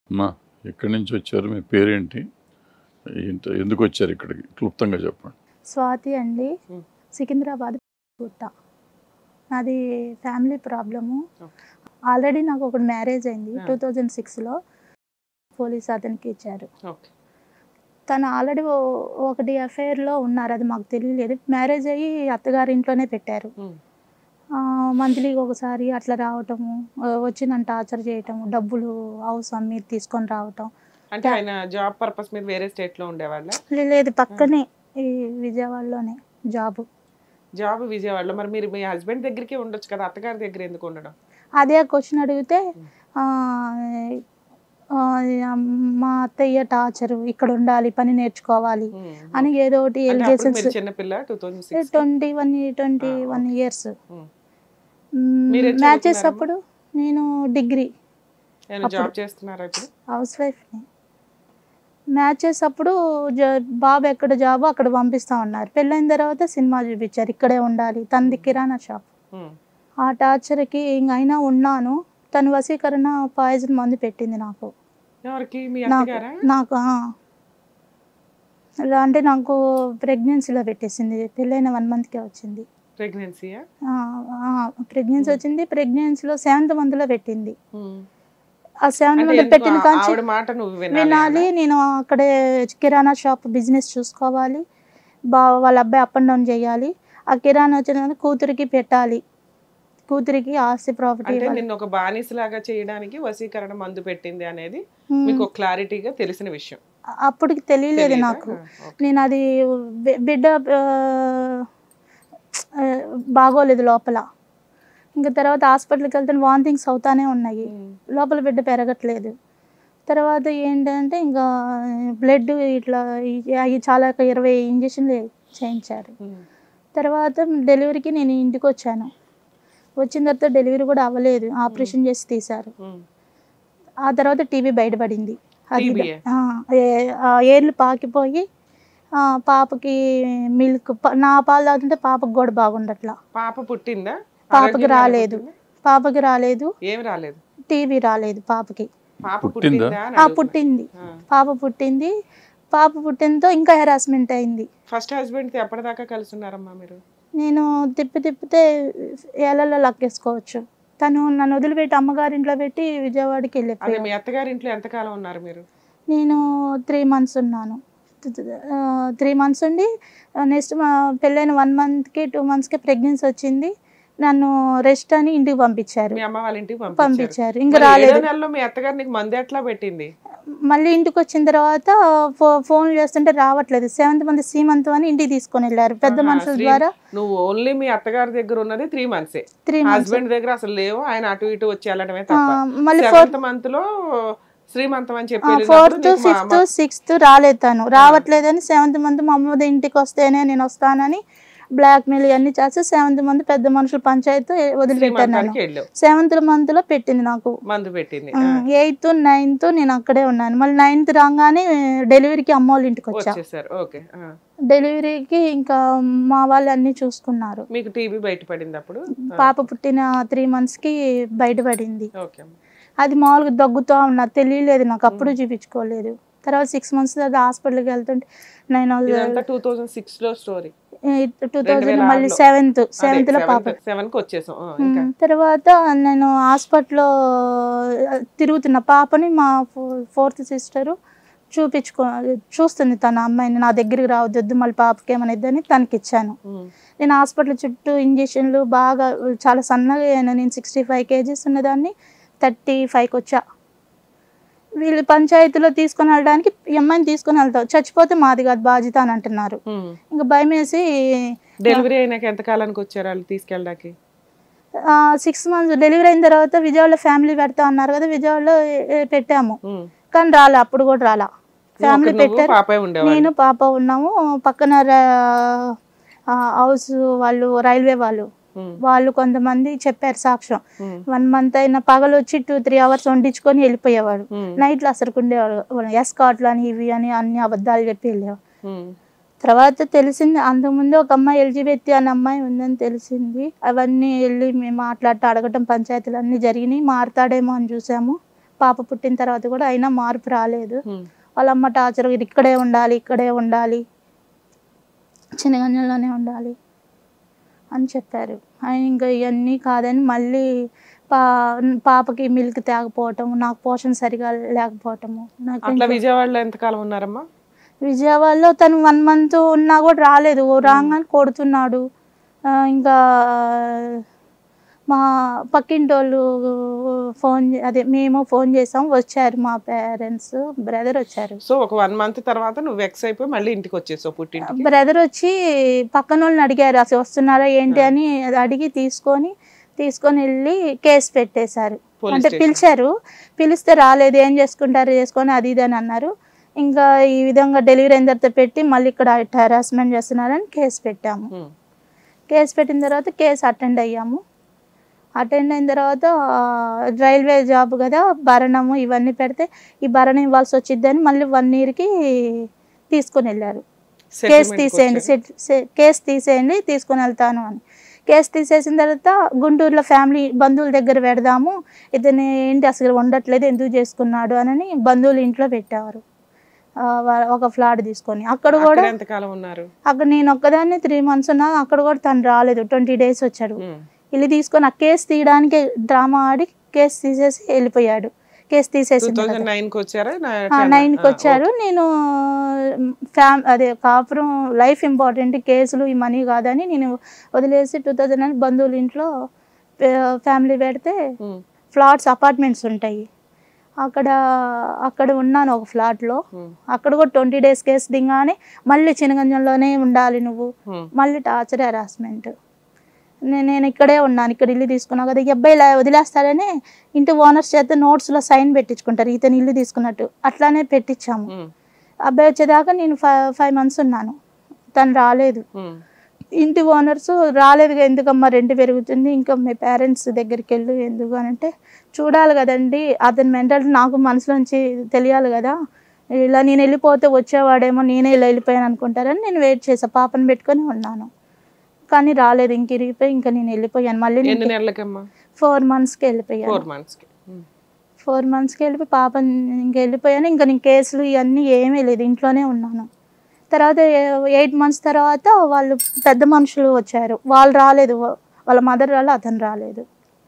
అమ్మా ఎక్కడి నుంచి వచ్చారు మీ పేరేంటి ఏంట- ఎందుకు వచ్చారు ఇక్కడికి క్లుప్తంగా చెప్పండి స్వాతి అండి Hmm. సికింద్రాబాద్ పుట్ట నాది ఫ్యామిలీ ప్రాబ్లము Okay. ఆల్రెడీ నాకు ఒకటి మ్యారేజ్ అయింది Ah. టూ థౌజండ్ సిక్స్లో పోలీస్ అతనికి ఇచ్చారు ఓకే తను ఆల్రెడీ ఒకటి అఫైర్లో ఉన్నారు అది మాకు తెలియలేదు మ్యారేజ్ అయ్యి అత్తగారి ఇంట్లోనే పెట్టారు మంత్లీ ఒకసారి అట్లా రావటము ఆ, వచ్చిందని టార్చర్ చేయటము డబ్బులు హౌస్ అమ్మి తీసుకొని రావటం అంటే ఆయన జాబ్ పర్పస్ మీద వేరే స్టేట్ లో ఉండేవాళ్ళ లే- లేదు పక్కనే ఈ విజయవాడలోనే జాబ్ జాబ్ విజయవాడలో మరి మీరు మీ హస్బెండ్ దగ్గరికి ఉండొచ్చు కదా అత్తగారి దగ్గర ఎందుకు ఉండడం అదే క్వశ్చన్ అడిగితే ఆ, ఆ, మా అత్తయ్య టార్చరు ఇక్కడ ఉండాలి పని నేర్చుకోవాలి ఉమ్. అని ఏదో ఒకటి అంటే అప్పుడు ఎలిగేషన్స్ మీరు చిన్నపిల్ల two thousand six twenty one twenty Ah, one okay. Years um. మీరేం మ్యాచెస్ చదువుకున్నారమ్మా? అప్పుడు నేను డిగ్రీ నేను జాబ్ అప్పుడు- చేస్తున్నారా ఇప్పుడు హౌస్ వైఫ్ని మ్యాచెస్ అప్పుడు జ- బాబు ఎక్కడ జాబ్ అక్కడ పంపిస్తా ఉన్నారు పెళ్ళైన తర్వాత సినిమా చూపించారు ఇక్కడే ఉండాలి తనది కిరాణా షాప్ ఉమ్. ఆ టార్చర్కి ఇంక అయినా ఉన్నాను తను వశీకరణ పాయిజన్ మందు పెట్టింది నాకు ఎవరికి మీ నాకు అత్తగారా నాకు ఆ. ఇలా అంటే నాకు ప్రెగ్నెన్సీలో పెట్టేసింది పెళ్ళైన వన్ మంత్కే వచ్చింది ప్రెగ్నెన్సీయా ప్రెగ్నెన్సీ వచ్చింది ప్రెగ్నెన్సీలో సెవెంత్ మంత్లో పెట్టింది ఉమ్. ఆ సెవెంత్ అంటే మంత్ ఎందుకు పెట్టిన ఆ- కాంచి ఆవిడ మాట నువ్వు వినాలి వినాలి అనా? నేను అక్కడే కిరాణా షాప్ బిజినెస్ చూసుకోవాలి బా వాళ్ళ అబ్బాయి అప్ అండ్ డౌన్ చేయాలి ఆ కిరాణా వచ్చిన కూతురికి పెట్టాలి కూతురికి ఆస్తి ప్రాపర్టీ అంటే నిన్ను ఒక బానిసలాగా చేయడానికి వశీకరణ మందు పెట్టింది అనేది మ్మ్. మీకు క్లారిటీగా తెలిసిన విషయం అప్పటికి తెలియలేదు తెలీదా? నాకు ఆ, ఓకే. నేను అది బి- బిడ్డ ఆ, ఆ, బాగోలేదు లోపల ఇంకా తర్వాత హాస్పిటల్కి వెళ్తే వాంతింగ్స్ అవుతానే ఉన్నాయి ఉమ్. లోపల బిడ్డ పెరగట్లేదు తర్వాత ఏంటంటే ఇంకా బ్లడ్ ఇట్లా ఈ- అవి చాలా ఒక ఇరవై ఇంజక్షన్లు చేయించారు ఉమ్. తర్వాత డెలివరీకి నేను ఇంటికి వచ్చాను వచ్చిన తర్వాత డెలివరీ కూడా అవ్వలేదు ఆపరేషన్ చేసి తీశారు ఉమ్. ఆ తర్వాత టీబీ బయటపడింది అది TB యా? ఆ, ఏ- ఆ ఏర్లు పాకిపోయి ఆ, పాపకి మిల్క్ నా పాలు తాగుతుంటే పాపకు కూడా బాగుండట్లా పాప పుట్టిందా పాపకి ఆరోగ్యంగానే రాలేదు. పుట్టిందా? పాపకి రాలేదు ఏం రాలేదు టీబీ రాలేదు పాపకి పాప పుట్టిందా? పుట్టిందా అని ఆ అడుగుతున్నా. పుట్టింది ఆ. పాప పుట్టింది పాప పుట్టినతో ఇంకా హెరాస్మెంట్ అయింది ఫస్ట్ హస్బెండ్ ఎప్పటిదాకా కలిసి ఉన్నారమ్మా మీరు నేను తిప్పి తిప్పితే ఏళ్ళలో లక్కేసుకోవచ్చు తను నన్ను వదిలిపెట్టి అమ్మగారింట్లో పెట్టి విజయవాడకి అదే వెళ్ళిపోయాను మీ అత్తగారి ఇంట్లో ఎంతకాలం ఉన్నారు మీరు నేను త్రీ మంత్స్ ఉన్నాను త్రీ మంత్స్ ఉండి నెక్స్ట్ మా పెళ్ళైన వన్ మంత్కి టూ మంత్స్కి ప్రెగ్నెన్సీ వచ్చింది నన్ను రెస్ట్ అని ఇంటికి పంపించారు మీ అమ్మ వాళ్ళ ఇంటికి పంపించారు పంపించారు ఇంకా మరి ఏడో రాలేదు నెలలో మీ అత్తగారు నీకు మందు ఎట్లా పెట్టింది మళ్ళీ ఇంటికి వచ్చిన తర్వాత ఫో ఫోన్ చేస్తుంటే రావట్లేదు సెవెంత్ మంత్ సీమంత్ అని ఇంటికి తీసుకొని వెళ్ళారు పెద్ద ఆహా, మనుషుల శ్రీ- ద్వారా నువ్వు ఓన్లీ మీ అత్తగారి దగ్గర ఉన్నది త్రీ మంత్సే త్రీ మంత్స్ హస్బెండ్ దగ్గర అసలు లేవు ఆయన అటు ఇటు వచ్చి వెళ్ళడమే తప్ప మళ్ళీ సెవెంత్ మంత్ లో శ్రీమంతం అని చెప్పి వెళ్ళినప్పుడు ఫోర్త్ నీకు మా ఫిఫ్త్ అమ్మ- సిక్స్త్ రాలేదు తను రావట్లేదని సెవెంత్ మంత్ మా అమ్మది ఇంటికి వస్తేనే నేను వస్తానని బ్లాక్ మెయిల్ ఇవన్నీ చేస్తే సెవెంత్ మంత్ పెద్ద మనుషులు పంచాయతీ వదిలిపెట్టాను నేను శ్రీమంతానికి వెళ్ళావు సెవెంత్ మంత్ లో పెట్టింది నాకు మందు పెట్టింది ఎయిత్ నైన్త్ నేను అక్కడే ఉన్నాను మళ్ళీ నైన్త్ రాగానే డెలివరీకి అమ్మ వాళ్ళ ఇంటికి వచ్చా వచ్చేసారు ఓకే డెలివరీకి ఇంకా మా వాళ్ళు అన్ని చూసుకున్నారు మీకు టీబీ బయటపడింది అప్పుడు పాప పుట్టిన త్రీ మంత్స్ కి బయటపడింది ఓకే అది మామూలుగా దగ్గుతూ ఉన్నా తెలియలేదు నాకు అప్పుడు చూపించుకోలేదు తర్వాత సిక్స్ మంత్స్ తర్వాత హాస్పిటల్కి వెళ్తుంటే నేను ఇదంతా టూ థౌజండ్ సిక్స్ లో స్టోరీ టూ థౌజండ్ మళ్ళీ 2006 సెవెంత్ సెవెంత్ లో పాప సెవెన్ కి వచ్చేసాం ఆ, ఇంకా ఉమ్, తర్వాత నేను హాస్పిటల్లో తిరుగుతున్న పాపని మా ఫోర్త్ సిస్టరు చూపించుకో చూస్తుంది తన అమ్మాయిని నా దగ్గరికి రావద్దు మళ్ళీ పాపకి ఏమైనా ఇద్దని తనకి ఇచ్చాను ఉమ్, నేను హాస్పిటల్ చుట్టూ ఇంజక్షన్లు బాగా చాలా సన్నగా అయ్యాను నేను సిక్స్టీ ఫైవ్ కేజీస్ ఉన్నదాన్ని థర్టీ ఫైవ్కి వచ్చా వీళ్ళు పంచాయతీలో తీసుకొని వెళ్ళడానికి ఈ అమ్మాయిని తీసుకొని వెళ్తావు చచ్చిపోతే మాది కాదు బాధ్యత అని అంటున్నారు ఉమ్. ఇంకా భయం వేసి డెలివరీ అయినాక ఎంత కాలానికి వచ్చారు వాళ్ళు తీసుకెళ్ళడానికి సిక్స్ మంత్స్ డెలివరీ అయిన తర్వాత విజయవాడలో ఫ్యామిలీ పెడతా అన్నారు కదా విజయవాడలో ఏ- ఏ పెట్టాము ఉమ్. కానీ రాలే అప్పుడు కూడా రాలా ఫ్యామిలీ నువ్వు పెట్టారు పాపే ఉండేవాళ్ళు నేను పాప ఉన్నాము పక్కన రా- ఆ, హౌస్ వాళ్ళు రైల్వే వాళ్ళు ఉమ్, వాళ్ళు కొంతమంది చెప్పారు సాక్ష్యం ఉమ్, వన్ మంత్ అయిన పగలు వచ్చి టూ త్రీ అవర్స్ వండించుకొని వెళ్ళిపోయేవాడు ఉమ్, నైట్లో అసలు ఉండేవాడు ఎస్కాట్లు అని ఇవి అని అన్ని అబద్ధాలు చెప్పి వెళ్ళేవాడు ఉమ్. తర్వాత తెలిసింది అంతకుముందు ఒక అమ్మాయి ఎలిజబెత్ అనే అమ్మాయి ఉందని తెలిసింది అవన్నీ వెళ్ళి మేము మాట్లాడుతూ అడగటం పంచాయతీలు అన్నీ జరిగినాయి మారుతాడేమో అని చూసాము పాప పుట్టిన తర్వాత కూడా అయినా మార్పు రాలేదు ఉమ్. వాళ్ళ అమ్మ టార్చర్ ఇది ఇక్కడే ఉండాలి ఇక్కడే ఉండాలి చిన్నగంజంలోనే ఉండాలి అని చెప్పారు ఆయన ఇంకా ఇవన్నీ కాదని మళ్ళీ పా పాపకి మిల్క్ తేకపోవటం నాకు పోషణ సరిగా లేకపోవటము నాకు అట్లా ఇంకా- విజయవాడలో ఎంతకాలం ఉన్నారమ్మా విజయవాడలో తను వన్ మంత్ ఉన్నా కూడా రాలేదు ఓ రాగానే కొడుతున్నాడు ఆ, ఇంకా మా పక్కింటి వాళ్ళు ఫోన్ చే- అదే మేము ఫోన్ చేసాం వచ్చారు మా పేరెంట్స్ బ్రదర్ వచ్చారు సో ఒక వన్ మంత్ తర్వాత నువ్వు వెక్స్ అయిపోయి మళ్ళీ ఇంటికి వచ్చేసావు పుట్టింటికి బ్రదర్ వచ్చి పక్కన వాళ్ళని అడిగారు అసలు వస్తున్నారా ఏంటి అని అది అడిగి తీసుకొని తీసుకొని వెళ్ళి కేసు పెట్టేశారు పోలీస్ అంటే స్టేషన్. పిలిచారు పిలిస్తే రాలేదు ఏం చేసుకుంటారు చేసుకొని అది ఇది అని అన్నారు ఇంకా ఈ విధంగా డెలివరీ అయిన తర్వాత పెట్టి మళ్ళీ ఇక్కడ హెరాస్మెంట్ చేస్తున్నారని కేసు పెట్టాము ఉమ్. కేసు పెట్టిన తర్వాత కేసు అటెండ్ అయ్యాము అటెండ్ అయిన తర్వాత ఆ, రైల్వే జాబ్ కదా భరణము ఇవన్నీ పెడితే ఈ భరణం ఇవ్వాల్సి వచ్చిద్దని మళ్ళీ వన్ ఇయర్కి తీసుకొని వెళ్ళారు కేసు Settlement కి తీసేయండి వచ్చారు. సెట్- సె- కేసు తీసేయండి తీసుకొని వెళ్తాను అని కేసు తీసేసిన తర్వాత గుంటూరులో ఫ్యామిలీ బంధువుల దగ్గర పెడదాము ఇతను ఏంటి అసలు ఉండట్లేదు ఎందుకు చేసుకున్నాడు అని బంధువులు ఇంట్లో పెట్టేవారు ఆ, వా- ఒక ఫ్లాట్ తీసుకొని అక్కడ కూడా అక్కడ ఎంతకాలం ఉన్నారు అక్కడ నేను ఒక్కదాన్ని త్రీ మంత్స్ ఉన్నా అక్కడ కూడా తను రాలేదు ట్వంటీ డేస్ వచ్చాడు ఉమ్. ఇల్లు తీసుకొని ఆ కేసు తీయడానికి డ్రామా ఆడి కేసు తీసేసి వెళ్ళిపోయాడు కేసు టూ తీసేసిన థౌజండ్ నైన్ కి వచ్చారా నా- ఆ, ten? నైన్కి ఆ, వచ్చారు నేను ఫ్యామ్ అదే కాపురం లైఫ్ ఇంపార్టెంట్ కేసులు ఈ మనీ కాదని నేను వదిలేసి టూ థౌజండ్ నైన్ బంధువుల ఇంట్లో ఫ్యామిలీ పెడితే ఓకే. ఉమ్. ఫ్లాట్స్ అపార్ట్మెంట్స్ ఉంటాయి అక్కడ అక్కడ ఉన్నాను ఒక ఫ్లాట్లో ఉమ్. అక్కడ కూడా ట్వంటీ డేస్ కేసు దిగానే మళ్ళీ చినగంజంలోనే ఉండాలి నువ్వు ఉమ్. మళ్ళీ టార్చర్ హెరాస్మెంట్ నేను నేను ఇక్కడే ఉన్నాను ఇక్కడ ఇల్లు తీసుకున్నా కదా ఈ అబ్బాయి ఇలా వదిలేస్తారని ఇంటి ఓనర్స్ చేత నోట్స్లో సైన్ పెట్టించుకుంటారు ఇతను ఇల్లు తీసుకున్నట్టు అట్లానే పెట్టించాము ఉమ్. అబ్బాయి వచ్చేదాకా నేను ఫైవ్ ఫైవ్ మంత్స్ ఉన్నాను తను రాలేదు ఉమ్. ఇంటి ఓనర్స్ రాలేదు ఎందుకమ్మా రెంట్ పెరుగుతుంది ఇంకా మీ పేరెంట్స్ దగ్గరికి వెళ్ళు ఎందుకు అని అంటే చూడాలి కదండి అతని మెంటల్ నాకు మనసులోంచి తెలియాలి కదా ఇలా నేను వెళ్ళిపోతే వచ్చేవాడేమో నేనే ఇలా వెళ్ళిపోయాను అనుకుంటారని నేను వెయిట్ చేసా పాపను పెట్టుకొని ఉన్నాను కానీ రాలేదు ఇంక ఇరిగిపోయి ఇంకా నేను వెళ్ళిపోయాను మళ్ళీ ఎన్ని నెలలకమ్మా ఫోర్ మంత్స్కి వెళ్ళిపోయాను ఫోర్ మంత్స్ కి ఉమ్. ఫోర్ మంత్స్కి వెళ్ళిపోయి పాప ఇంక వెళ్ళిపోయాను ఇంకా నేను కేసులు ఇవన్నీ ఏమీ లేదు ఇంట్లోనే ఉన్నాను తర్వాత ఎయిట్ మంత్స్ తర్వాత వాళ్ళు పెద్ద మనుషులు వచ్చారు వాళ్ళు రాలేదు వా- వాళ్ళ మదర్ రాలేదు అతను రాలేదు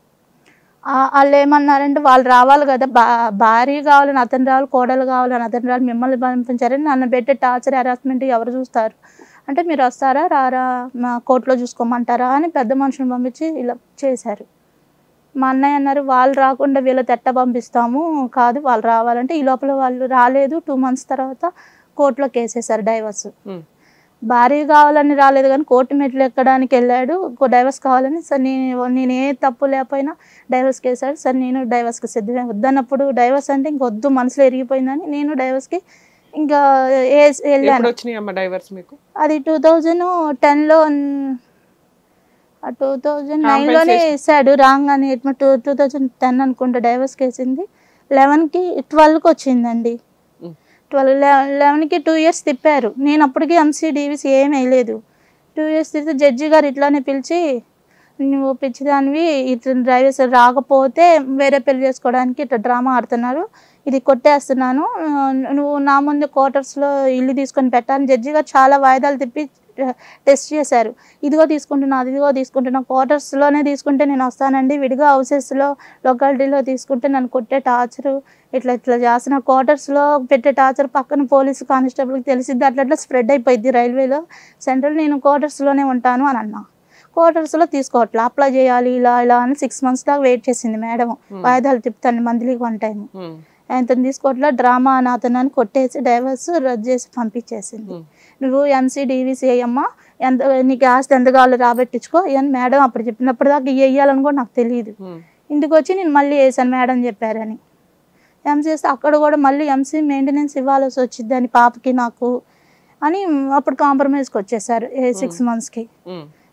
ఆ- వాళ్ళు ఏమన్నారంటే వాళ్ళు రావాలి కదా బా భార్య కావాలని అతను రావాలి కోడలు కావాలని అతను రావాలి మిమ్మల్ని పంపించారని నన్ను పెట్టే టార్చర్ హెరాస్మెంట్ ఎవరు చూస్తారు అంటే మీరు వస్తారా రారా మా కోర్టులో చూసుకోమంటారా అని పెద్ద మనుషులను పంపించి ఇలా చేశారు మా అన్నయ్య అన్నారు వాళ్ళు రాకుండా వీళ్ళ తెట్ట పంపిస్తాము కాదు వాళ్ళు రావాలంటే ఈ లోపల వాళ్ళు రాలేదు టూ మంత్స్ తర్వాత కోర్టులో కేసేశారు డైవర్స్ ఉమ్. భార్య కావాలని రాలేదు కానీ కోర్టు మెట్లు ఎక్కడానికి వెళ్ళాడు డైవర్స్ కావాలని సార్ నేను నేను ఏ తప్పు లేకపోయినా డైవర్స్ కేసాడు సార్ నేను డైవర్స్కి సిద్ధమే వద్దన్నప్పుడు డైవర్స్ అంటే ఇంక వద్దు మనసులో ఎరిగిపోయిందని నేను డైవర్స్కి ఇంకా ఏ వెళ్ళాను ఎప్పుడు వచ్చినాయి అమ్మ డైవర్స్ మీకు అది టూ థౌజండ్ టెన్లో టూ థౌజండ్ నైన్లోనే Compensation. వేసాడు రాంగ్ అని టూ టూ థౌజండ్ టెన్ అనుకుంటా డైవర్స్ కేసింది లెవెన్కి ట్వెల్వ్కి వచ్చిందండి ఉమ్. ట్వెల్వ్ లెవెన్కి టూ ఇయర్స్ తిప్పారు నేను అప్పటికి ఎంసీ డీవీసీ ఏం వేయలేదు టూ ఇయర్స్ తిరిగితే జడ్జి గారు ఇట్లానే పిలిచి నువ్వు పిచ్చిదానివి ఇతను డ్రైవర్స్ రాకపోతే వేరే పెళ్లి చేసుకోవడానికి ఇట్లా డ్రామా ఆడుతున్నారు ఇది కొట్టేస్తున్నాను ఆ, నువ్వు నా ముందు క్వార్టర్స్లో ఇల్లు తీసుకొని పెట్టాలని జడ్జి గారు చాలా వాయిదాలు తిప్పి టెస్ట్ చేశారు ఇదిగో తీసుకుంటున్నా అదిగో తీసుకుంటున్నా క్వార్టర్స్లోనే తీసుకుంటే నేను వస్తానండి విడిగా హౌసెస్లో లొకాలిటీలో తీసుకుంటే నన్ను కొట్టే టార్చరు ఇట్లా ఇట్లా చేసిన క్వార్టర్స్లో పెట్టే టార్చర్ పక్కన పోలీసు కానిస్టేబుల్కి తెలిసిద్ది అట్లా అట్లా స్ప్రెడ్ అయిపోయింది రైల్వేలో సెంట్రల్ నేను క్వార్టర్స్లోనే ఉంటాను అని అన్నా క్వార్టర్స్లో తీసుకోవట్లే అప్లై చేయాలి ఇలా ఇలా అని సిక్స్ మంత్స్ దాకా వెయిట్ చేసింది మేడం వాయిదాలు తిప్పుతాను మంత్లీకి వన్ టైం ఉమ్. ఆయనతో తీసుకోవట్లే డ్రామా అని అతను అని కొట్టేసి డైవర్స్ రద్దు చేసి పంపించేసింది ఉమ్. నువ్వు ఎంసీ డీవీసీ అయ్యమ్మా ఎంత నీకు ఆస్తి ఎంత కావాలో రాబెట్టించుకో అని మేడం అప్పుడు చెప్పినప్పుడు దాకా ఇవి వేయాలని కూడా నాకు తెలియదు ఉమ్. ఇంటికి వచ్చి నేను మళ్ళీ వేసాను మేడం చెప్పారని ఎంసీ చేస్తే అక్కడ కూడా మళ్ళీ ఎంసీ మెయింటెనెన్స్ ఇవ్వాల్సి వచ్చిందని పాపకి నాకు అని అప్పుడు కాంప్రమైజ్కి వచ్చేసారు ఏ సిక్స్ మంత్స్కి ఉమ్.